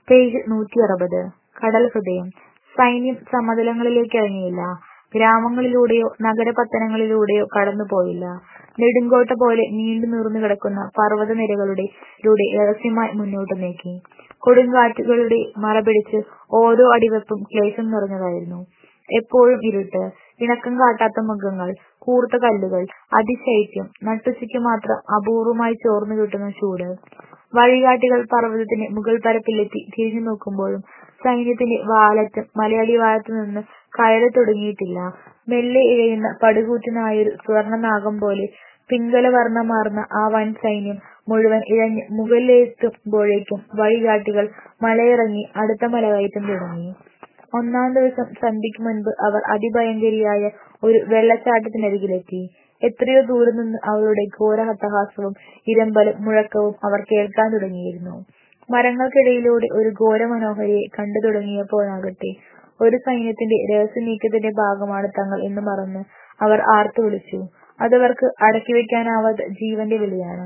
Page നൂറ്റിയറുപത് കടൽ ഹൃദയം സൈന്യം സമതലങ്ങളിലേക്കിറങ്ങിയില്ല. ഗ്രാമങ്ങളിലൂടെയോ നഗരപത്തനങ്ങളിലൂടെയോ കടന്നുപോയില്ല. നെടുങ്കോട്ട പോലെ നീണ്ടുനിവർന്നു കിടക്കുന്ന പർവതനിരകളിലൂടെ രഹസ്യമായി മുന്നോട്ടു നീക്കി. കൊടുങ്കാറ്റുകളുടെ മറപിടിച്ച് ഓരോ അടിവെപ്പും ക്ലേശം നിറഞ്ഞതായിരുന്നു. എപ്പോഴും ഇരുട്ട്, ഇണക്കം കാട്ടാത്ത മൃഗങ്ങൾ, കൂർത്ത കല്ലുകൾ, അതിശൈത്യം, നട്ടുച്ചയ്ക്കു മാത്രം അപൂർവമായി ചോർന്നുകിട്ടുന്ന ചൂട്. വഴികാട്ടികൾ പർവതത്തിന്റെ മുകൾപ്പരപ്പിലെത്തി തിരിഞ്ഞുനോക്കുമ്പോഴും സൈന്യത്തിന്റെ വാലറ്റം മലയടിവാരത്തുനിന്ന് കയറിത്തുടങ്ങിയിട്ടില്ല. മെല്ലെ ഇഴയുന്ന പടുകൂറ്റനായൊരു സുവർണനാഗം പോലെ പിംഗലവർണമാർന്ന ആ വൻസൈന്യം മുഴുവൻ ഇഴഞ്ഞ് മുകളിലെത്തുമ്പോഴേക്കും വഴികാട്ടികൾ മലയിറങ്ങി അടുത്ത മലകയറ്റം തുടങ്ങി. ഒന്നാം ദിവസം സന്ധ്യയ്ക്കു മുൻപ് അവർ അതിഭയങ്കരിയായ ഒരു വെള്ളച്ചാട്ടത്തിനരികിലെത്തി. എത്രയോ ദൂരെനിന്ന് അവരുടെ ഘോരാട്ടഹാസവും ഇരമ്പലും മുഴക്കവും അവർ കേൾക്കാൻ തുടങ്ങിയിരുന്നു. മരങ്ങൾക്കിടയിലൂടെ ഒരു ഘോരമനോഹരിയെ കണ്ടുതുടങ്ങിയപ്പോഴാകട്ടെ, ഒരു സൈന്യത്തിന്റെ രഹസ്യനീക്കത്തിന്റെ ഭാഗമാണ് തങ്ങൾ എന്നു മറന്ന് അവർ ആർത്തുവിളിച്ചു. അതവർക്ക് അടക്കിവെക്കാനാവാത്ത ജീവന്റെ വിളിയാണ്.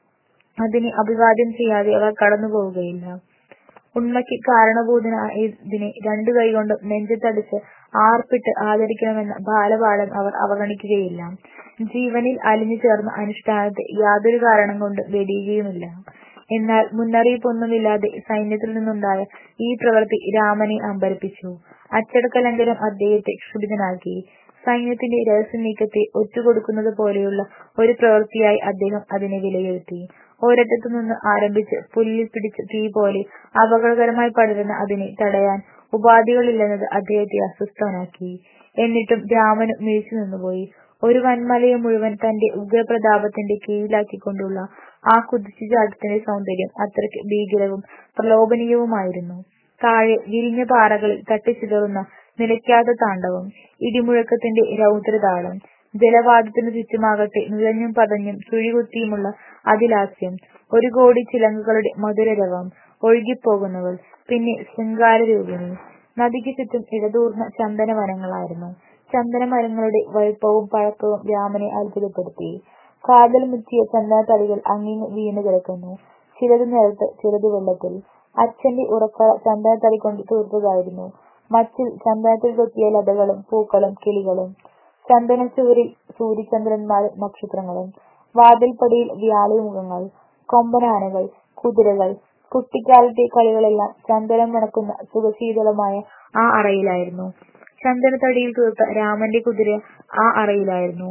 അതിനെ അഭിവാദ്യം ചെയ്യാതെ അവർ കടന്നുപോവുകയില്ല. ഉണ്മയ്ക്ക് കാരണഭൂതനായതിനെ രണ്ടു കൈകൊണ്ടും നെഞ്ചത്തടിച്ച് ആർപ്പിട്ട് ആദരിക്കണമെന്ന ബാലപാഠം അവർ അവഗണിക്കുകയില്ല. ജീവനിൽ അലിഞ്ഞുചേർന്ന അനുഷ്ഠാനത്തെ യാതൊരു കാരണം കൊണ്ടും വെടിയുകയുമില്ല. എന്നാൽ മുന്നറിയിപ്പൊന്നുമില്ലാതെ സൈന്യത്തിൽ നിന്നുണ്ടായ ഈ പ്രവൃത്തി രാമനെ അമ്പരപ്പിച്ചു. അച്ചടക്കലംഘനം അദ്ദേഹത്തെ ക്ഷുഭിതനാക്കി. സൈന്യത്തിന്റെ രഹസ്യനീക്കത്തെ ഒറ്റുകൊടുക്കുന്നതുപോലെയുള്ള ഒരു പ്രവൃത്തിയായി അദ്ദേഹം അതിനെ വിലയിരുത്തി. ഒരറ്റത്തുനിന്ന് ആരംഭിച്ച് പുല്ലിൽ പിടിച്ച തീപോലെ അപകടകരമായി പടരുന്ന അതിനെ തടയാൻ ഉപാധികളില്ലെന്നത് അദ്ദേഹത്തെ അസ്വസ്ഥനാക്കി. എന്നിട്ടും രാമനും മിഴിച്ചുനിന്നുപോയി. ഒരു വൻമലയെ മുഴുവൻ തന്റെ ഉഗ്രപ്രതാപത്തിന്റെ കീഴിലാക്കിക്കൊണ്ടുള്ള ആ കുതിച്ചുചാട്ടത്തിന്റെ സൗന്ദര്യം അത്രയ്ക്ക് ഭീകരവും പ്രലോഭനീയവുമായിരുന്നു. താഴെ വിരിഞ്ഞ പാറകളിൽ തട്ടിച്ചിതറുന്ന നിലയ്ക്കാത്ത താണ്ഡവം. ഇടിമുഴക്കത്തിന്റെ രൗദ്രതാളം. ജലപാതത്തിനു ചുറ്റുമാകട്ടെ നുഴഞ്ഞും പതഞ്ഞും ചുഴികുത്തിയുമുള്ള അതിലാസ്യം. ഒരു കോടി ചിലങ്കകളുടെ മധുരരവം. ഒഴുകിപ്പോകുന്നവൾ. പിന്നെ ശൃംഗാരരൂപിണി. നദിക്കു ചുറ്റും ഇടതൂർന്ന ചന്ദനവനങ്ങളായിരുന്നു. ചന്ദനമരങ്ങളുടെ വലുപ്പവും പഴക്കവും രാമനെ അത്ഭുതപ്പെടുത്തി. കാതൽ മുറ്റിയ ചന്ദനത്തടികൾ അങ്ങിങ്ങ് വീണുകിടക്കുന്നു. ചിലത് നിലത്ത്, ചിലത് വെള്ളത്തിൽ. അച്ഛന്റെ ഉറക്കള ചന്ദനത്തടികൊണ്ട് തീർത്തതായിരുന്നു. മച്ചിൽ ചന്ദനത്തിൽ കൊത്തിയ ലതകളും പൂക്കളും കിളികളും. ചന്ദനച്ചുവരിൽ സൂര്യചന്ദ്രന്മാരും നക്ഷത്രങ്ങളും. വാതിൽപ്പടിയിൽ വ്യാളിമുഖങ്ങൾ. കൊമ്പനാനകൾ. കുതിരകൾ. കുട്ടിക്കാലത്തെ കളികളെല്ലാം ചന്ദനം മണക്കുന്ന സുഖശീതളമായ ആ അറയിലായിരുന്നു. ചന്ദനത്തടിയിൽ തീർത്ത രാമന്റെ കുതിര ആ അറയിലായിരുന്നു.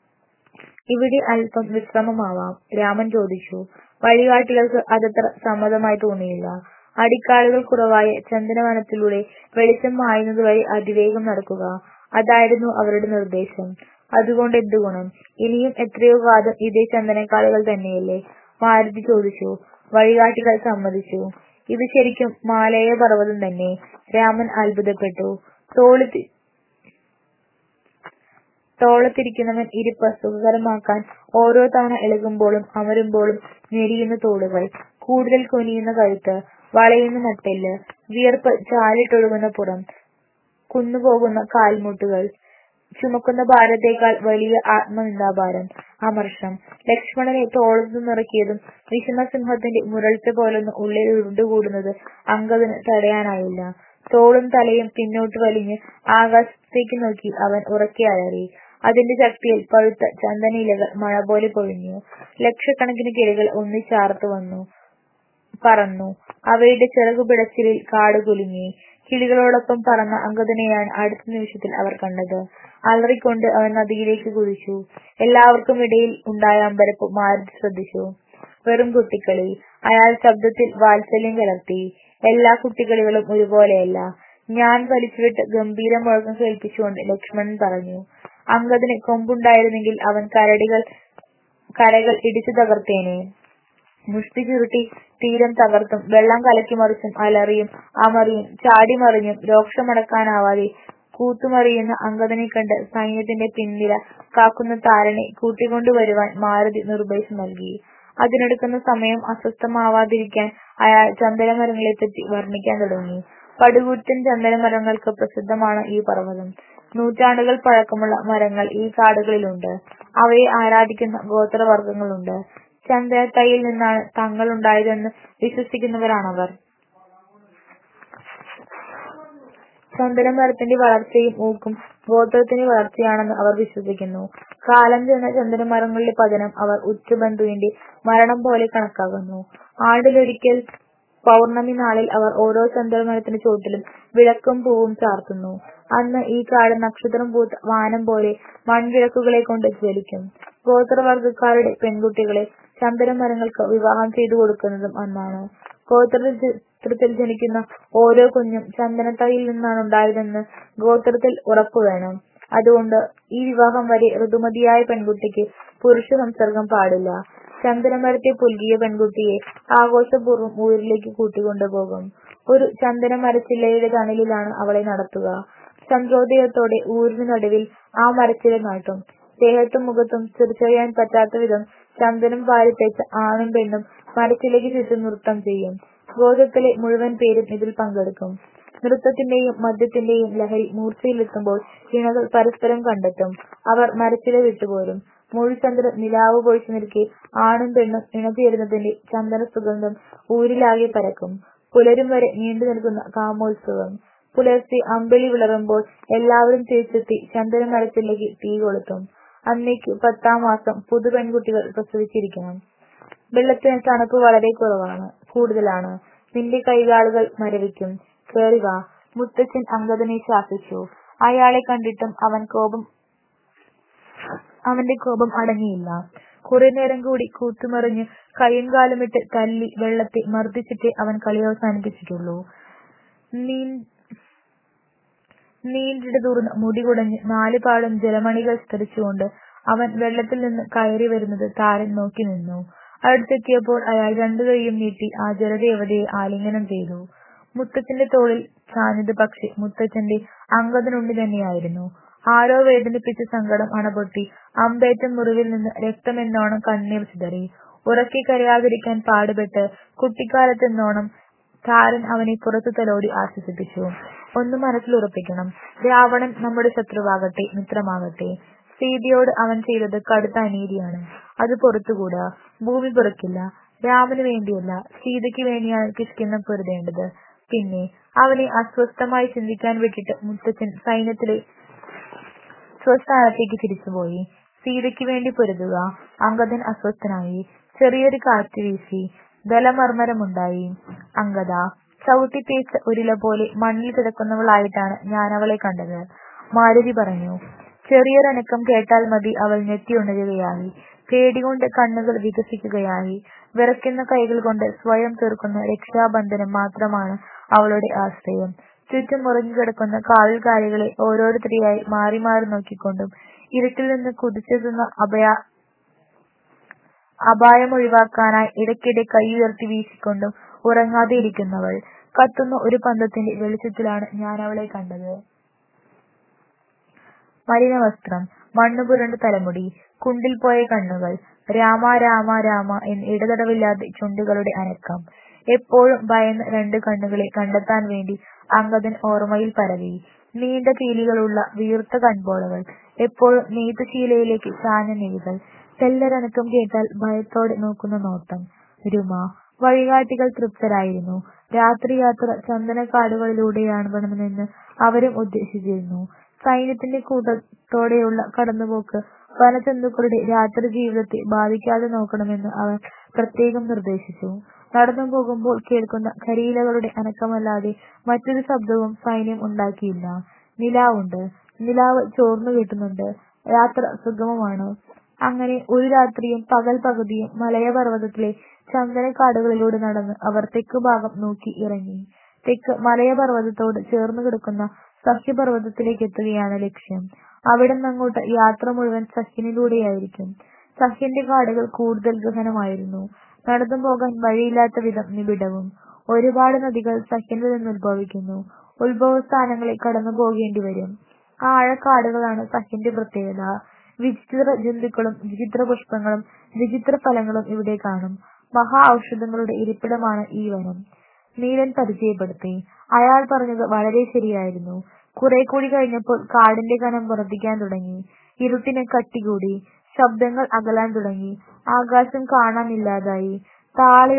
"ഇവിടെ അല്പം വിശ്രമമാവാം? " രാമൻ ചോദിച്ചു. വഴികാട്ടികൾക്ക് അതത്ര സമ്മതമായി തോന്നിയില്ല. അടിക്കാടുകൾ കുറവായ ചന്ദനവനത്തിലൂടെ വെളിച്ചം മായുന്നതുവരെ അതിവേഗം നടക്കുക. അതായിരുന്നു അവരുടെ നിർദ്ദേശം. അതുകൊണ്ടെന്തു ഗുണം? ഇനിയും എത്രയോ കാതം ഇതേ ചന്ദനക്കാടുകൾ തന്നെയല്ലേ? മാരുതി ചോദിച്ചു. വഴികാട്ടികൾ സമ്മതിച്ചു. ഇത് ശരിക്കും ഹിമാലയപർവതം തന്നെ? രാമൻ അത്ഭുതപ്പെട്ടു. തോളത്തിരിക്കുന്നവൻ ഇരിപ്പ് സുഖകരമാക്കാൻ ഓരോ തവണ ഇളകുമ്പോഴും അമരുമ്പോഴും ഞെരിയുന്ന തോളുകൾ. കൂടുതൽ കുനിയുന്ന കഴുത്ത്. വളയുന്ന നട്ടെല്ല്. വിയർപ്പ് ചാലിട്ടൊഴുകുന്ന പുറം. കുന്നുപോകുന്ന കാൽമുട്ടുകൾ. ചുമക്കുന്ന ഭാരത്തേക്കാൾ വലിയ ആത്മനിന്ദാഭാരം. അമർഷം. ലക്ഷ്മണനെ തോളത്തുനിന്നിറക്കിയതും വിഷമസിംഹത്തിന്റെ മുരൾച്ച പോലൊന്ന് ഉള്ളിൽ ഉരുണ്ടുകൂടുന്നത് അംഗദന് തടയാനായില്ല. തോളും തലയും പിന്നോട്ട് വലിഞ്ഞ് ആകാശത്തേക്ക് നോക്കി അവൻ ഉറക്കെ അലറി. അതിന്റെ ശക്തിയിൽ പഴുത്ത ചന്ദനയിലകൾ മഴപോലെ പൊഴിഞ്ഞു. ലക്ഷക്കണക്കിന് കിളികൾ ഒന്നിച്ചാർത്തുവന്നു പറന്നു. അവയുടെ ചിറകുപിടച്ചിലിൽ കാട് കുലുങ്ങി. കിളികളോടൊപ്പം പറന്ന അംഗദനെയാണ് അടുത്ത നിമിഷത്തിൽ അവർ കണ്ടത്. അലറിക്കൊണ്ട് അവൻ നദിയിലേക്ക് കുതിച്ചു. എല്ലാവർക്കുമിടയിൽ ഉണ്ടായ അമ്പരപ്പ് മാരുതി ശ്രദ്ധിച്ചു. വെറും കുട്ടിക്കളി. അയാൾ ശബ്ദത്തിൽ വാത്സല്യം കലർത്തി. എല്ലാ കുട്ടിക്കളികളും ഒരുപോലെയല്ല. ഞാൺ വലിച്ചുവിട്ട് ഗംഭീരമുഴക്കം കേൾപ്പിച്ചുകൊണ്ട് ലക്ഷ്മണൻ പറഞ്ഞു. അംഗദന് കൊമ്പുണ്ടായിരുന്നെങ്കിൽ അവൻ കരകൾ ഇടിച്ചുതകർത്തേനെ. മുഷ്ടി ചുരുട്ടി തീരം തകർത്തും വെള്ളം കലക്കിമറിച്ചും അലറിയും അമറിയും ചാടിമറിഞ്ഞും രോഷമടക്കാനാവാതെ കൂത്തുമറിയുന്ന അംഗദനെക്കണ്ട് സൈന്യത്തിന്റെ പിൻനിര കാക്കുന്ന താരനെ കൂട്ടിക്കൊണ്ടുവരുവാൻ മാരുതി നിർദ്ദേശം നൽകി. അതിനെടുക്കുന്ന സമയം അസ്വസ്ഥമാവാതിരിക്കാൻ അയാൾ ചന്ദനമരങ്ങളെപ്പറ്റി വർണ്ണിക്കാൻ തുടങ്ങി. പടുകൂറ്റൻ ചന്ദനമരങ്ങൾക്ക് പ്രസിദ്ധമാണ് ഈ പർവതം. നൂറ്റാണ്ടുകൾ പഴക്കമുള്ള മരങ്ങൾ ഈ കാടുകളിലുണ്ട്. അവയെ ആരാധിക്കുന്ന ഗോത്രവർഗങ്ങളുണ്ട്. ചന്ദനത്തൈയിൽ നിന്നാണ് തങ്ങളുണ്ടായതെന്ന് വിശ്വസിക്കുന്നവരാണവർ. ചന്ദനമരത്തിന്റെ വളർച്ചയും ഊക്കും ഗോത്രത്തിന്റെ വളർച്ചയാണെന്ന് അവർ വിശ്വസിക്കുന്നു. കാലം ചെന്ന ചന്ദനമരങ്ങളുടെ പതനം അവർ ഉറ്റബന്ധുവിന്റെ മരണം പോലെ കണക്കാക്കുന്നു. ആണ്ടിലൊരിക്കൽ പൗർണ്ണമി നാളിൽ അവർ ഓരോ ചന്ദനമരത്തിന്റെ ചോട്ടിലും വിളക്കും പൂവും ചാർത്തുന്നു. അന്ന് ഈ കാട് നക്ഷത്രം പൂത്ത വാനം പോലെ മൺവിളക്കുകളെക്കൊണ്ട് ജ്വലിക്കും. ഗോത്രവർഗക്കാരുടെ പെൺകുട്ടികളെ ചന്ദനമരങ്ങൾക്ക് വിവാഹം ചെയ്തുകൊടുക്കുന്നതും അന്നാണ്. ഗോത്രത്തിൽ ജനിക്കുന്ന ഓരോ കുഞ്ഞും ചന്ദനത്തടിയിൽ നിന്നാണുണ്ടായതെന്ന് ഗോത്രത്തിൽ ഉറപ്പുവേണം. അതുകൊണ്ട് ഈ വിവാഹം വരെ ഋതുമതിയായ പെൺകുട്ടിക്ക് പുരുഷസംസർഗം പാടില്ല. ചന്ദനമരത്തെ പുൽകിയ പെൺകുട്ടിയെ ആഘോഷപൂർവ്വം ഊരിലേക്ക് കൂട്ടിക്കൊണ്ടുപോകും. ഒരു ചന്ദനമരച്ചില്ലയുടെ തണലിലാണ് അവളെ നടത്തുക. ചന്ദ്രോദയത്തോടെ ഊരിനു നടുവിൽ ആ മരച്ചില നാട്ടും. ദേഹത്തും മുഖത്തും തിരിച്ചറിയാൻ പറ്റാത്തവിധം ചന്ദനം വാരിത്തേച്ച ആണും പെണ്ണും മരച്ചില്ലയ്ക്ക് ചുറ്റും നൃത്തം ചെയ്യും. ഗോത്രത്തിലെ മുഴുവൻ പേരും ഇതിൽ പങ്കെടുക്കും. നൃത്തത്തിന്റെയും മദ്യത്തിന്റെയും ലഹരി മൂർച്ചയിലെത്തുമ്പോൾ ഇണകൾ പരസ്പരം കണ്ടെത്തും. അവർ മരച്ചില വിട്ടുപോരും. മുഴുചന്ദ്രൻ നിലാവ് പൊഴിച്ചു നിൽക്കെ ആണും പെണ്ണും ഇണചേരുന്നതിന്റെ ചന്ദനസുഗന്ധം ഊരിലാകെ പരക്കും. പുലരും വരെ നീണ്ടുനിൽക്കുന്ന കാമോത്സവം. പുലർച്ചെ അമ്പിളി വിളറുമ്പോൾ എല്ലാവരും തിരിച്ചെത്തി ചന്ദനമരച്ചില്ലയ്ക്ക് തീ കൊളുത്തും. അന്നേക്ക് പത്താം മാസം പുതുപെൺകുട്ടികൾ പ്രസവിച്ചിരിക്കണം. വെള്ളത്തിന് തണുപ്പ് വളരെ കൂടുതലാണ്. നിന്റെ കൈകാലുകൾ മരവിക്കും. കേറിവാ. മുത്തച്ഛൻ അംഗദനെ ശാസിച്ചു. അയാളെ കണ്ടിട്ടും അവന്റെ കോപം അടങ്ങിയില്ല. കുറേനേരം കൂടി കൂത്തുമറിഞ്ഞ് കൈയും കാലുമിട്ട് തല്ലി വെള്ളത്തെ മർദിച്ചിട്ടേ അവൻ കളിയവസാനിപ്പിച്ചിട്ടുള്ളൂ. നീണ്ടിടതൂർന്ന മുടി കുടഞ്ഞ് നാലുപാടും ജലമണികൾ തെറിച്ചുകൊണ്ട് അവൻ വെള്ളത്തിൽ നിന്ന് കയറിവരുന്നത് താരൻ നോക്കിനിന്നു. അടുത്തെത്തിയപ്പോൾ അയാൾ രണ്ടുകൈയും നീട്ടി ആ ജലദേവതയെ ആലിംഗനം ചെയ്തു. മുത്തച്ഛന്റെ തോളിൽ ചാഞ്ഞത് പക്ഷേ മുത്തച്ഛന്റെ അംഗദനുണ്ണി തന്നെയായിരുന്നു. ആരോ വേദനിപ്പിച്ച സങ്കടം അണപൊട്ടി അമ്പേറ്റ മുറിവിൽ നിന്ന് രക്തമെന്നോണം കണ്ണീർ ചിതറി. ഉറക്കെ കരയാതിരിക്കാൻ പാടുപെട്ട് കുട്ടിക്കാലത്തെന്നോണം താരൻ അവനെ പുറത്തു തലോടി ആശ്വസിപ്പിച്ചു. ഒന്ന് മനസ്സിലുറപ്പിക്കണം. രാവണൻ നമ്മുടെ ശത്രുവാകട്ടെ മിത്രമാകട്ടെ, സീതയോട് അവൻ ചെയ്തത് കടുത്ത അനീതിയാണ്. അത് പൊറുത്തുകൂടാ. ഭൂമി പൊറുക്കില്ല. രാമനു വേണ്ടിയല്ല, സീതയ്ക്ക് വേണ്ടിയാണ് കിഷ്കിന്ധ പൊരുതേണ്ടത്. പിന്നെ അവനെ അസ്വസ്ഥമായി ചിന്തിക്കാൻ വിട്ടിട്ട് മുത്തച്ഛൻ സൈന്യത്തിലെ സ്വസ്ഥാനത്തേക്ക് തിരിച്ചുപോയി. സീതയ്ക്ക് വേണ്ടി പൊരുതുക. അംഗദൻ അസ്വസ്ഥനായി. ചെറിയൊരു കാറ്റ് വീശി. ദലമർമ്മരമുണ്ടായി. അംഗദാ, ചവിട്ടിത്തേച്ച ഒരില പോലെ മണ്ണിൽ കിടക്കുന്നവളായിട്ടാണ് ഞാനവളെ കണ്ടത്. മാരുതി പറഞ്ഞു. ചെറിയൊരനക്കം കേട്ടാൽ മതി അവൾ ഞെട്ടിയുണരുകയായി. പേടികൊണ്ട് കണ്ണുകൾ വികസിക്കുകയായി. വിറയ്ക്കുന്ന കൈകൾകൊണ്ട് സ്വയം തീർക്കുന്ന രക്ഷാബന്ധനം മാത്രമാണ് അവളുടെ ആശ്രയം. ചുറ്റും ഉറങ്ങിക്കിടക്കുന്ന കാവൽക്കാരികളെ ഓരോരുത്തരെയായി മാറി മാറി നോക്കിക്കൊണ്ടും ഇരുട്ടിൽ നിന്ന് കുതിച്ചെത്തുന്ന അപായമൊഴിവാക്കാനായി ഇടയ്ക്കിടെ കൈയുയർത്തി വീശിക്കൊണ്ടും ഉറങ്ങാതെ ഇരിക്കുന്നവൾ. കത്തുന്ന ഒരു പന്തത്തിന്റെ വെളിച്ചത്തിലാണ് ഞാനവളെ കണ്ടത്. മലിനവസ്ത്രം. മണ്ണുപുരണ്ട തലമുടി. കുണ്ടിൽ പോയ കണ്ണുകൾ. രാമാ രാമാ രാമാ എന്ന് ഇടതടവില്ലാതെ ചുണ്ടുകളുടെ അനക്കം. എപ്പോഴും ഭയന്ന രണ്ടു കണ്ണുകളെ കണ്ടെത്താൻ വേണ്ടി അംഗദൻ ഓർമ്മയിൽ പരതി. നീണ്ട പീലികളുള്ള വീർത്ത കൺപോളകൾ. എപ്പോഴും നെയ്ത ശീലയിലേക്ക് ചാഞ്ഞ മിഴികൾ. തെല്ലൊരനക്കം കേട്ടാൽ ഭയത്തോടെ നോക്കുന്ന നോട്ടം. രുമ. വഴികാട്ടികൾ തൃപ്തരായിരുന്നു. രാത്രിയാത്ര ചന്ദനക്കാടുകളിലൂടെയാവണമെന്ന് അവരും ഉദ്ദേശിച്ചിരുന്നു. സൈന്യത്തിന്റെ കൂട്ടത്തോടെയുള്ള കടന്നുപോക്ക് വനജന്തുക്കളുടെ രാത്രിജീവിതത്തെ ബാധിക്കാതെ നോക്കണമെന്ന് അവർ പ്രത്യേകം നിർദ്ദേശിച്ചു. നടന്നുപോകുമ്പോൾ കേൾക്കുന്ന കരിയിലകളുടെ അനക്കമല്ലാതെ മറ്റൊരു ശബ്ദവും സൈന്യം ഉണ്ടാക്കിയില്ല. നിലാവുണ്ട്. നിലാവ് ചോർന്നുകിട്ടുന്നുണ്ട്. യാത്ര സുഗമമാണ്. അങ്ങനെ ഒരു രാത്രിയും പകൽ പകുതിയും മലയപർവതത്തിലെ ചന്ദനക്കാടുകളിലൂടെ നടന്ന് അവർ തെക്കുഭാഗം നോക്കി ഇറങ്ങി. തെക്ക് മലയപർവതത്തോട് ചേർന്നുകിടക്കുന്ന സഹ്യപർവതത്തിലേക്കെത്തുകയാണ് ലക്ഷ്യം. അവിടുന്നങ്ങോട്ട് യാത്ര മുഴുവൻ സഹ്യനിലൂടെയായിരിക്കും. സഹ്യന്റെ കാടുകൾ കൂടുതൽ ഗഹനമായിരുന്നു. നടന്നുപോകാൻ വഴിയില്ലാത്ത വിധം നിബിഡവും. ഒരുപാട് നദികൾ സഹ്യനിൽ നിന്നുദ്ഭവിക്കുന്നു. ഉദ്ഭവസ്ഥാനങ്ങളെ കടന്നുപോകേണ്ടിവരും. ആഴക്കാടുകളാണ് സഹ്യന്റെ പ്രത്യേകത. വിചിത്ര ജന്തുക്കളും വിചിത്ര പുഷ്പങ്ങളും വിചിത്ര ഫലങ്ങളും ഇവിടെ കാണും. മഹാ ഔഷധങ്ങളുടെ ഇരിപ്പിടമാണ് ഈ വനം. നീലൻ പരിചയപ്പെടുത്തി. അയാൾ പറഞ്ഞത് വളരെ ശരിയായിരുന്നു. കുറേക്കൂടി കഴിഞ്ഞപ്പോൾ കാടിന്റെ കനം വർദ്ധിക്കാൻ തുടങ്ങി. ഇരുട്ടിന് കട്ടികൂടി. ശബ്ദങ്ങൾ അകലാൻ തുടങ്ങി. ആകാശം കാണാനില്ലാതായി.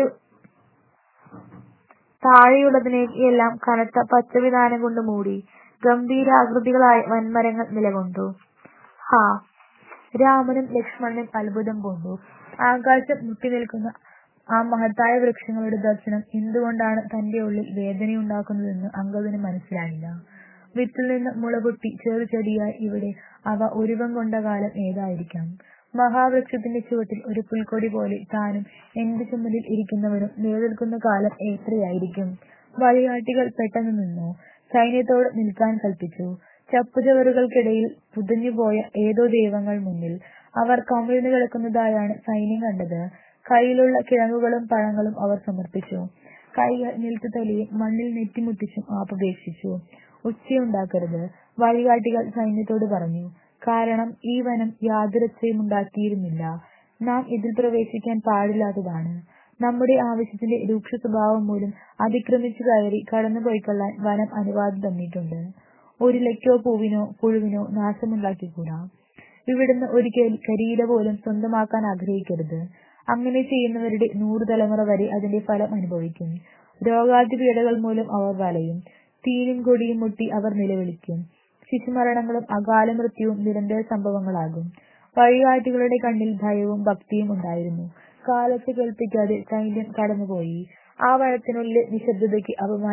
താഴെയുള്ളതിനെയെല്ലാം കനത്ത പച്ചവിതാനം കൊണ്ട് മൂടി. ഗംഭീരാകൃതികളായ വൻമരങ്ങൾ നിലകൊണ്ടു. ഹാ! രാമനും ലക്ഷ്മണനും അത്ഭുതം പൂണ്ടു. ആകാശം മുട്ടിനിൽക്കുന്ന ആ മഹത്തായ വൃക്ഷങ്ങളുടെ ദർശനം എന്തുകൊണ്ടാണ് തന്റെ ഉള്ളിൽ വേദനയുണ്ടാക്കുന്നതെന്ന് അംഗദന് മനസ്സിലായില്ല. വിത്തിൽനിന്ന് മുളപൊട്ടി ചെറുചെടിയായി ഇവിടെ അവ ഉരുവം കൊണ്ട കാലം ഏതായിരിക്കാം. മഹാവൃക്ഷത്തിന്റെ ചുവട്ടിൽ ഒരു പുൽക്കൊടി പോലെ താനും എന്റെ ചുമലിൽ ഇരിക്കുന്നവനും നിലനിൽക്കുന്ന കാലം എത്രയായിരിക്കും. വഴികാട്ടികൾ പെട്ടെന്ന് നിന്നു. സൈന്യത്തോട് നിൽക്കാൻ കൽപ്പിച്ചു. ചപ്പുചവറുകൾക്കിടയിൽ പുതഞ്ഞുപോയ ഏതോ ദൈവങ്ങൾ മുന്നിൽ. അവർ കമിഴ്ന്നു കിടക്കുന്നതായാണ് സൈന്യം കണ്ടത്. കയ്യിലുള്ള കിഴങ്ങുകളും പഴങ്ങളും അവർ സമർപ്പിച്ചു. കൈകൾ നിലത്തു തല്ലിയും മണ്ണിൽ നെറ്റിമുട്ടിച്ചും മാപ്പപേക്ഷിച്ചു. ഒച്ചയുണ്ടാക്കരുത്, വഴികാട്ടികൾ സൈന്യത്തോട് പറഞ്ഞു. കാരണം ഈ വനം യാതൊരൊച്ചയുമുണ്ടാക്കിയിരുന്നില്ല. നാം ഇതിൽ പ്രവേശിക്കാൻ പാടില്ലാത്തതാണ്. നമ്മുടെ ആവശ്യത്തിന്റെ രൂക്ഷസ്വഭാവം മൂലം അതിക്രമിച്ചു കയറി കടന്നുപൊയ്ക്കൊള്ളാൻ വനം അനുവാദം തന്നിട്ടുണ്ട്. ഒരിലയ്ക്കോ പൂവിനോ പുഴുവിനോ നാശമുണ്ടാക്കിക്കൂടാ. ഇവിടുന്ന് ഒരു കരിയില പോലും സ്വന്തമാക്കാൻ ആഗ്രഹിക്കരുത്. അങ്ങനെ ചെയ്യുന്നവരുടെ നൂറു തലമുറ വരെ അതിന്റെ ഫലം അനുഭവിക്കും. രോഗാതിപീഡകൾ മൂലം അവർ വലയും. തീയും കൊടിയും മുട്ടി അവർ നിലവിളിക്കും. ശിശുമരണങ്ങളും അകാലമൃത്യുവും നിരന്തര സംഭവങ്ങളാകും. വഴികാട്ടികളുടെ കണ്ണിൽ ഭയവും ഭക്തിയും ഉണ്ടായിരുന്നു. കാലൊച്ച കേൾപ്പിക്കാതെ സൈന്യം കടന്നുപോയി. ആ വനത്തിനുള്ളിലെ നിശ്ശബ്ദതയ്ക്ക്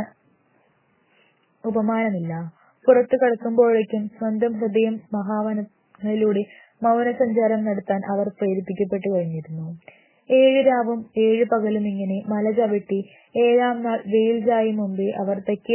ഉപമാനമില്ല. പുറത്തു കടക്കുമ്പോഴേക്കും സ്വന്തം ഹൃദയം മഹാവനങ്ങളിലൂടെ മൗനസഞ്ചാരം നടത്താൻ അവർ പ്രേരിപ്പിക്കപ്പെട്ടു കഴിഞ്ഞിരുന്നു. ഏഴു രാവും ഏഴു പകലുമിങ്ങനെ മല ചവിട്ടി ഏഴാം നാൾ വെയിൽ ചായും മുമ്പേ അവർ തെക്കേ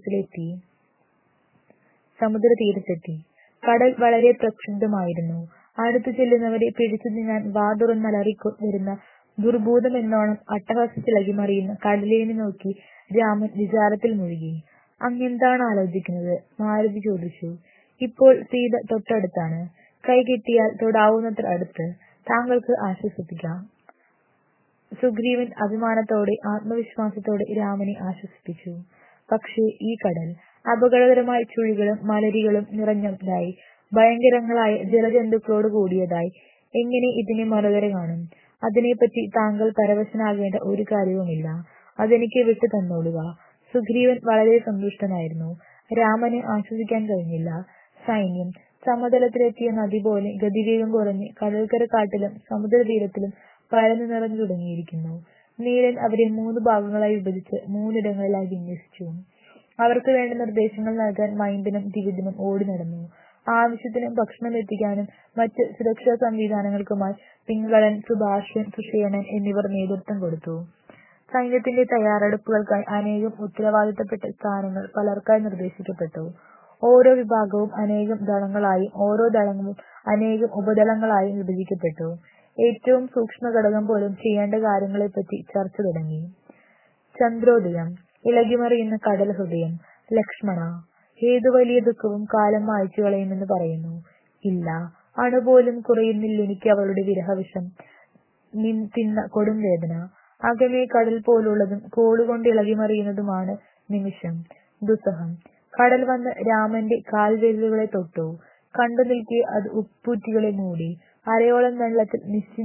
സമുദ്രതീരത്തെത്തി. കടൽ വളരെ പ്രക്ഷുബ്ധമായിരുന്നു. അടുത്തു ചെല്ലുന്നവരെ പിടിച്ചു തിന്നാൻ വാ തുറന്നലറി വരുന്ന ദുർഭൂതമെന്നോണം അട്ടഹസിച്ചിളകിമറിയുന്ന കടലിനെ നോക്കി രാമൻ വിചാരത്തിൽ മുഴുകി. "അങ്ങെന്താണ് ആലോചിക്കുന്നത്? " മാരുതി ചോദിച്ചു. "ഇപ്പോൾ സീത തൊട്ടടുത്താണ്. കൈ കിട്ടിയാൽ തൊടാവുന്നത്ര അടുത്ത്. താങ്കൾക്ക് ആശ്വസിക്കാം. " സുഗ്രീവൻ അഭിമാനത്തോടെ ആത്മവിശ്വാസത്തോടെ രാമനെ ആശ്വസിപ്പിച്ചു. "പക്ഷേ ഈ കടൽ. അപകടകരമായ ചുഴികളും മലരികളും നിറഞ്ഞതായി, ഭയങ്കരങ്ങളായ ജലജന്തുക്കളോട് കൂടിയതായി. എങ്ങനെ ഇതിനെ മറുകര കാണും? അതിനെപ്പറ്റി താങ്കൾ പരവശനാകേണ്ട ഒരു കാര്യവുമില്ല. അതെനിക്ക് വിട്ടു തന്നോളുക. " സുഗ്രീവൻ വളരെ സന്തുഷ്ടനായിരുന്നു. രാമന് ആശ്വസിക്കാൻ കഴിഞ്ഞില്ല. സൈന്യം സമതലത്തിലെത്തിയ നദി പോലെ ഗതിവേഗം കുറഞ്ഞ് കടൽക്കരക്കാട്ടിലും സമുദ്രതീരത്തിലും പരന്നു നിറഞ്ഞു തുടങ്ങിയിരുന്നു. നീലൻ അവരെ മൂന്നു ഭാഗങ്ങളായി വിഭജിച്ച് മൂന്നിടങ്ങളിലായി വിന്യസിച്ചു. അവർക്ക് വേണ്ട നിർദ്ദേശങ്ങൾ നൽകാൻ മൈന്ദനും ദ്വിവിധനും ഓടിനടന്നു. ആവശ്യത്തിന് ഭക്ഷണമെത്തിക്കാനും മറ്റ് സുരക്ഷാസംവിധാനങ്ങൾക്കുമായി പിംഗളൻ, സുഭാഷ്യൻ, സുഷേണൻ എന്നിവർ നേതൃത്വം കൊടുത്തു. സൈന്യത്തിന്റെ തയ്യാറെടുപ്പുകൾക്കായി അനേകം ഉത്തരവാദിത്തപ്പെട്ട സ്ഥാനങ്ങൾ പലർക്കായി നിർദ്ദേശിക്കപ്പെട്ടു. ഓരോ വിഭാഗവും അനേകം ദളങ്ങളായും ഓരോ ദളവും അനേകം ഉപദളങ്ങളായും വിഭജിക്കപ്പെട്ടു. ഏറ്റവും സൂക്ഷ്മഘടകം പോലും ചെയ്യേണ്ട കാര്യങ്ങളെപ്പറ്റി ചർച്ച തുടങ്ങി. ചന്ദ്രോദയം. ഇളകിമറിയുന്ന കടൽഹൃദയം. "ലക്ഷ്മണാ, ഏതു വലിയ ദുഃഖവും കാലം മായ്ച്ചുകളയുമെന്ന് പറയുന്നു. ഇല്ല, അണുപോലും കുറയുന്നില്ലെനിക്ക് അവളുടെ വിരഹവിഷം തിന്ന കൊടുംവേദന. അകമേ കടൽ പോലുള്ളതും കോളുകൊണ്ട് ഇളകിമറിയുന്നതുമാണ് നിമിഷം. ദുസ്സഹം. " കടൽ വന്ന് രാമന്റെ കാൽവിരലുകളെ തൊട്ടു. കണ്ടുനിൽക്കെ അത് ഉപ്പൂറ്റികളെ മൂടി. അരയോളം വെള്ളത്തിൽ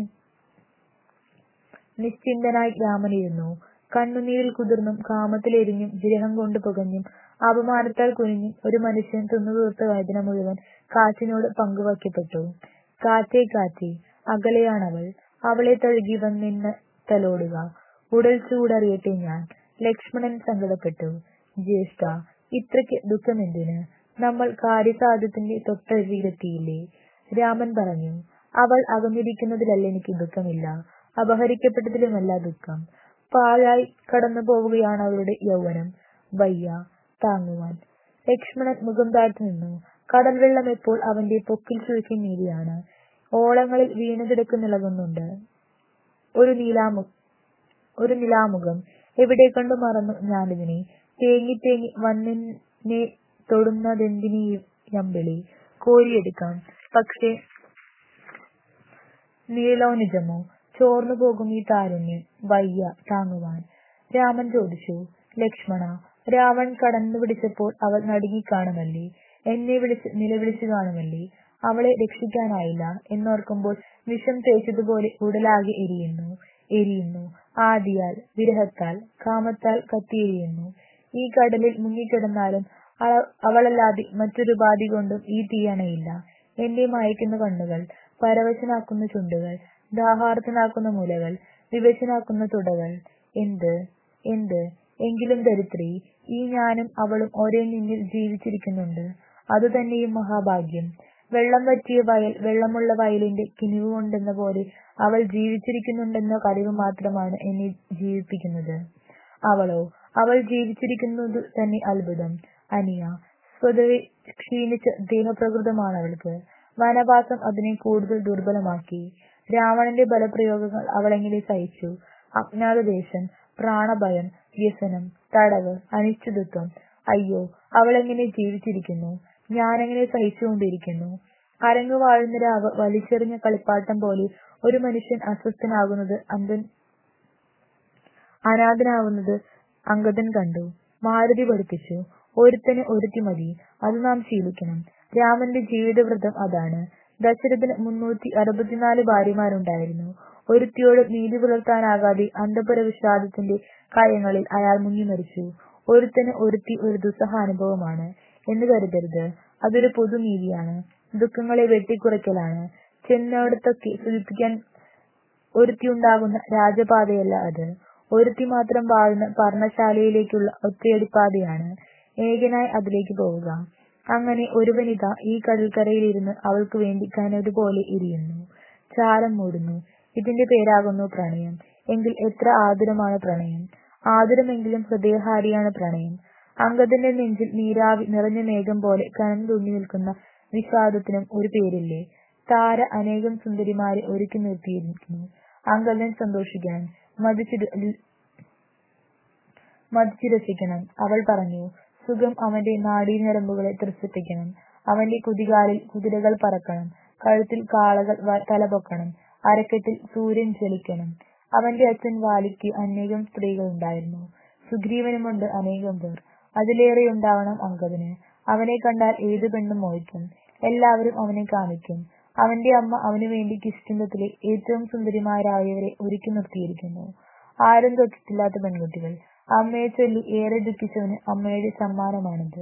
നിശ്ചിന്തനായി രാമനിരുന്നു. കണ്ണുനീരിൽ കുതിർന്നും കാമത്തിലെരിഞ്ഞും വിരഹം കൊണ്ട് പുകഞ്ഞും അപമാനത്താൽ കുനിഞ്ഞും ഒരു മനുഷ്യൻ തിന്നുതീർത്ത വേദന മുഴുവൻ കാറ്റിനോട് പങ്കുവയ്ക്കപ്പെട്ടു. "കാറ്റേ കാറ്റേ, അകലെയാണവൾ. അവളെ തഴുകി വന്നെന്നെ തലോടുക. ഉടൽച്ചൂടറിയട്ടെ ഞാൻ. " ലക്ഷ്മണൻ സങ്കടപ്പെട്ടു. "ജ്യേഷ്ഠാ, ഇത്രയ്ക്ക് ദുഃഖമെന്തിന്? നമ്മൾ കാര്യസാധ്യത്തിന്റെ തൊട്ടരികിലെത്തിയില്ലേ? " രാമൻ പറഞ്ഞു. "അവൾ അകന്നിരിക്കുന്നതിലെനിക്ക് ദുഃഖമില്ല. അപഹരിക്കപ്പെട്ടതിലുമല്ല ദുഃഖം. പാഴായി കടന്നുപോവുകയാണവളുടെ യൗവനം. വയ്യ താങ്ങുവാൻ. " ലക്ഷ്മണൻ മുഖം താഴ്ത്തി നിന്നു. കടൽവെള്ളം ഇപ്പോൾ അവന്റെ പൊക്കിൾച്ചുഴിക്ക് മീതെയാണ്. ഓളങ്ങളിൽ വീണുകിടന്നിളകുന്നുണ്ട് ഒരു നിലാമുഖം. "എവിടെക്കൊണ്ടു മറന്നു ഞാനിതിനെ? തേങ്ങി തേങ്ങി വന്നെന്നെ തൊടുന്നതെന്തിനീയമ്പിളി? കോരിയെടുക്കാം. പക്ഷേ നീളോന്നിജമോ? ചോർന്നുപോകുമീ താരുണ്യം. വയ്യ താങ്ങുവാൻ. " രാമൻ ചോദിച്ചു. "ലക്ഷ്മണാ, രാവണൻ കടന്നുപിടിച്ചപ്പോൾ അവൾ നടുങ്ങിക്കാണുമല്ലേ? എന്നെ വിളിച്ച് നിലവിളിച്ചു കാണുമല്ലേ? അവളെ രക്ഷിക്കാനായില്ല എന്നോർക്കുമ്പോൾ വിഷം തേച്ചതുപോലെ ഉടലാകെ എരിയുന്നു. എരിയുന്നു. ആദിയാൽ, വിരഹത്താൽ, കാമത്താൽ കത്തിയെരിയുന്നു. ഈ കടലിൽ മുങ്ങിക്കിടന്നാലും അവളല്ലാതെ മറ്റൊരുപാധി കൊണ്ടും ഈ തീ അണയില്ല. എന്റെ മയക്കുന്ന കണ്ണുകൾ, പരവശനാക്കുന്ന ചുണ്ടുകൾ, ദാഹാർത്തനാക്കുന്ന മുലകൾ, വിവശനാക്കുന്ന തുടകൾ. എന്ത്, എന്ത്, എങ്കിലും ധരിത്രീ, ഈ ഞാനും അവളും ഒരേ നിന്നിൽ ജീവിച്ചിരിക്കുന്നുണ്ട്. അതുതന്നെയും മഹാഭാഗ്യം. വെള്ളം വറ്റിയ വയൽ വെള്ളമുള്ള വയലിന്റെ കിനിവുകൊണ്ടെന്ന പോലെ അവൾ ജീവിച്ചിരിക്കുന്നുണ്ടെന്ന അറിവ് മാത്രമാണ് എന്നെ ജീവിപ്പിക്കുന്നത്. അവളോ, അവൾ ജീവിച്ചിരിക്കുന്നതു തന്നെ അത്ഭുതം. അനിയ, സ്വതവേ ക്ഷീണിച്ച ദേഹപ്രകൃതമാണവൾക്ക്. വനവാസം അതിനെ കൂടുതൽ ദുർബലമാക്കി. രാവണന്റെ ബലപ്രയോഗങ്ങൾ അവളെങ്ങനെ സഹിച്ചു. അജ്ഞാതദേശം, പ്രാണഭയം, വ്യസനം, തടവ്, അനിശ്ചിതത്വം. അയ്യോ, അവളെങ്ങനെ ജീവിച്ചിരിക്കുന്നു. ഞാനെങ്ങനെ സഹിച്ചുകൊണ്ടിരിക്കുന്നു. അരങ്ങുവാഴുന്ന രാവ് വലിച്ചെറിഞ്ഞ കളിപ്പാട്ടം പോലെ ഒരു മനുഷ്യൻ അസ്വസ്ഥനാകുന്നത് അനാഥനാവുന്നത് അംഗദൻ കണ്ടു. മാരുതി പഠിപ്പിച്ചു. ഒരുത്തന് ഒരുത്തി മതി. അത് നാം ശീലിക്കണം. രാമന്റെ ജീവിതവ്രതം അതാണ്. ദശരഥന് മുന്നൂറ്റി അറുപത്തിനാല് ഭാര്യമാരുണ്ടായിരുന്നു. ഒരുത്തിയോടും നീതി പുലർത്താനാകാതെ അന്തഃപുരവിഷാദത്തിന്റെ കയങ്ങളിൽ അയാൾ മുങ്ങിമരിച്ചു. ഒരുത്തന് ഒരുത്തി ഒരു ദുസ്സഹ അനുഭവമാണ് എന്ന് കരുതരുത്. അതൊരു പൊതുനീതിയാണ്. ദുഃഖങ്ങളെ വെട്ടിക്കുറയ്ക്കലാണ്. ചെന്നിടത്തൊക്കെ സുഖിപ്പിക്കാൻ ഒരുത്തിയുണ്ടാകുന്ന രാജപാതയല്ല അത്. ഒരുത്തി മാത്രം വാഴുന്ന പർണശാലയിലേക്കുള്ള ഒറ്റയടിപ്പാതയാണ്. ഏകനായി അതിലേക്ക് പോവുക. അങ്ങനെ ഒരുവനിതാ ഈ കടൽക്കരയിലിരുന്ന് അവൾക്കുവേണ്ടി കനലുപോലെ എരിയുന്നു. ചാരം മൂടുന്നു. ഇതിന്റെ പേരാകുന്നു പ്രണയം. എങ്കിൽ എത്ര ആതുരമാണ് പ്രണയം. ആതുരമെങ്കിലും ഹൃദയഹാരിയാണ് പ്രണയം. അംഗദന്റെ നെഞ്ചിൽ നീരാവി നിറഞ്ഞ മേഘം പോലെ കനന്നു തൂങ്ങിനിൽക്കുന്ന വിഷാദത്തിനും ഒരു പേരില്ലേ. താര അനേകം സുന്ദരിമാരെ ഒരുക്കി നിർത്തിയിരിക്കുന്നു. അംഗദൻ സന്തോഷിക്കണം. മദിച്ചു രസിക്കണം. അവൾ പറഞ്ഞു. സുഖം അവന്റെ നാഡീഞരമ്പുകളെ ത്രസിപ്പിക്കണം. അവന്റെ കുതികാലിൽ കുതിരകൾ പറക്കണം. കഴുത്തിൽ കാളകൾ തലപൊക്കണം. അരക്കെട്ടിൽ സൂര്യൻ ജ്വലിക്കണം. അവന്റെ അച്ഛൻ വാലിക്ക് അനേകം സ്ത്രീകളുണ്ടായിരുന്നു. സുഗ്രീവനുമുണ്ട് അനേകം പേർ. അതിലേറെയുണ്ടാവണം അംഗദന്. അവനെ കണ്ടാൽ ഏതു പെണ്ണും മോഹിക്കും. എല്ലാവരും അവനെ കാമിക്കും. അവന്റെ അമ്മ അവനുവേണ്ടി കിഷ്കിന്ധയിലെ ഏറ്റവും സുന്ദരിമാരായവരെ ഒരുക്കി നിർത്തിയിരിക്കുന്നു. ആരും തൊട്ടിട്ടില്ലാത്ത പെൺകുട്ടികൾ. അമ്മയെച്ചൊല്ലി ഏറെ ദുഃഖിച്ചവന് അമ്മയുടെ സമ്മാനമാണത്.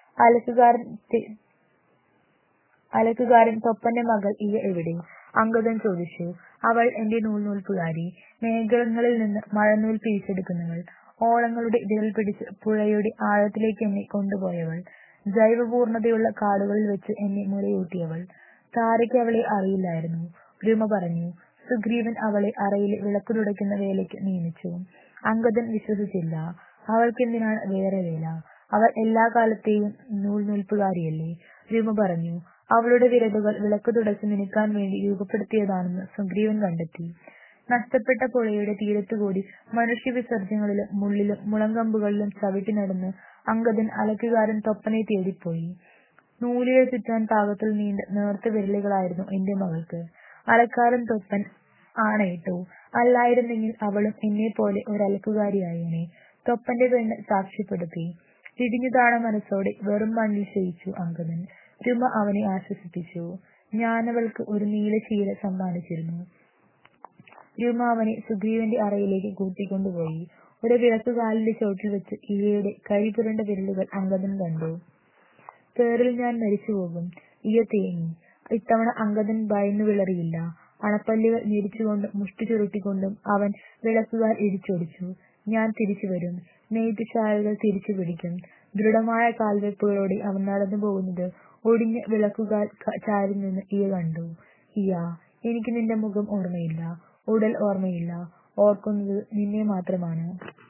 അലക്കുകാരൻ തൊപ്പന്റെ മകൾ ഇര എവിടെ? അംഗദൻ ചോദിച്ചു. അവൾ എന്റെ നൂൽനൂൽപ്പുകാരി. മേഘങ്ങളിൽനിന്ന് മഴനൂൽ പിരിച്ചെടുക്കുന്നവൾ. ഓളങ്ങളുടെ വിരൽപിടിച്ച് പുഴയുടെ ആഴത്തിലേക്കെന്നെ കൊണ്ടുപോയവൾ. ജൈവപൂർണതയുള്ള കാടുകളിൽ വെച്ച് എന്നെ മുലയൂട്ടിയവൾ. താരയ്ക്ക് അവളെ അറിയില്ലായിരുന്നു. രുമ പറഞ്ഞു. സുഗ്രീവൻ അവളെ അറയിലെ വിളക്കു തുടയ്ക്കുന്ന വേലയ്ക്ക് നിയമിച്ചു. അംഗദൻ വിശ്വസിച്ചില്ല. അവൾക്കെന്തിനാണ് വേറെ വേല. അവൾ എല്ലാക്കാലത്തെയും നൂൽനൂൽപ്പുകാരിയല്ലേ. രുമ പറഞ്ഞു. അവളുടെ വിരലുകൾ വിളക്കു തുടച്ച് മിനുക്കാൻ വേണ്ടി രൂപപ്പെടുത്തിയതാണെന്ന് സുഗ്രീവൻ കണ്ടെത്തി. നഷ്ടപ്പെട്ട പുഴയുടെ തീരത്തുകൂടി മനുഷ്യവിസർജ്യങ്ങളിലും മുള്ളിലും മുളങ്കമ്പുകളിലും ചവിട്ടിനടന്ന് അംഗദൻ അലക്കുകാരൻ തൊപ്പനെ തേടിപ്പോയി. നൂലിഴ ചുറ്റാൻ പാകത്തിൽ നീണ്ട നേർത്ത വിരലുകളായിരുന്നു എന്റെ മകൾക്ക്. അലക്കാരൻ തൊപ്പൻ ആണയിട്ടു. അല്ലായിരുന്നെങ്കിൽ അവളും എന്നെപ്പോലെ ഒരലക്കുകാരിയായേനെ. തൊപ്പന്റെ പെണ്ണ് സാക്ഷ്യപ്പെടുത്തി. ഇടിഞ്ഞുതാണ മനസ്സോടെ വെറും മണ്ണിൽ ശയിച്ചു അംഗദൻ. രുമ അവനെ ആശ്വസിപ്പിച്ചു. ഞാനവൾക്ക് ഒരു നീലശീല സമ്മാനിച്ചിരുന്നു. രുമ അവനെ സുഗ്രീവന്റെ അറയിലേക്ക് കൂട്ടിക്കൊണ്ടുപോയി. ഒരു വിളക്കുകാലിന്റെ ചോട്ടിൽ വെച്ച് ഇരയുടെ കരിപുരണ്ട വിരലുകൾ അംഗദൻ കണ്ടു. തേറിൽ ഞാൻ മരിച്ചുപോകും. ഇര തേങ്ങി. ഇത്തവണ അംഗദൻ ഭയന്നു വിളറിയില്ല. അണപ്പല്ലുകൾ ഞെരിച്ചുകൊണ്ടും മുഷ്ടി ചുരുട്ടിക്കൊണ്ടും അവൻ വിളക്കുകാൽ ഇടിച്ചോടിച്ചു. ഞാൻ തിരിച്ചുവരും. നെയ്ത്തുചാലുകൾ തിരിച്ചുപിടിക്കും. ദൃഢമായ കാൽവെപ്പുകളോടെ അവൻ നടന്നുപോകുന്നത് ഒടിഞ്ഞ വിളക്കുകാൽ ചാരിൽനിന്ന് ഇര കണ്ടു. ഇയാ, എനിക്ക് നിന്റെ മുഖം ഓർമ്മയില്ല. ഉടൽ ഓർമ്മയില്ല. ഓർക്കുന്നത് നിന്നെ മാത്രമാണ്.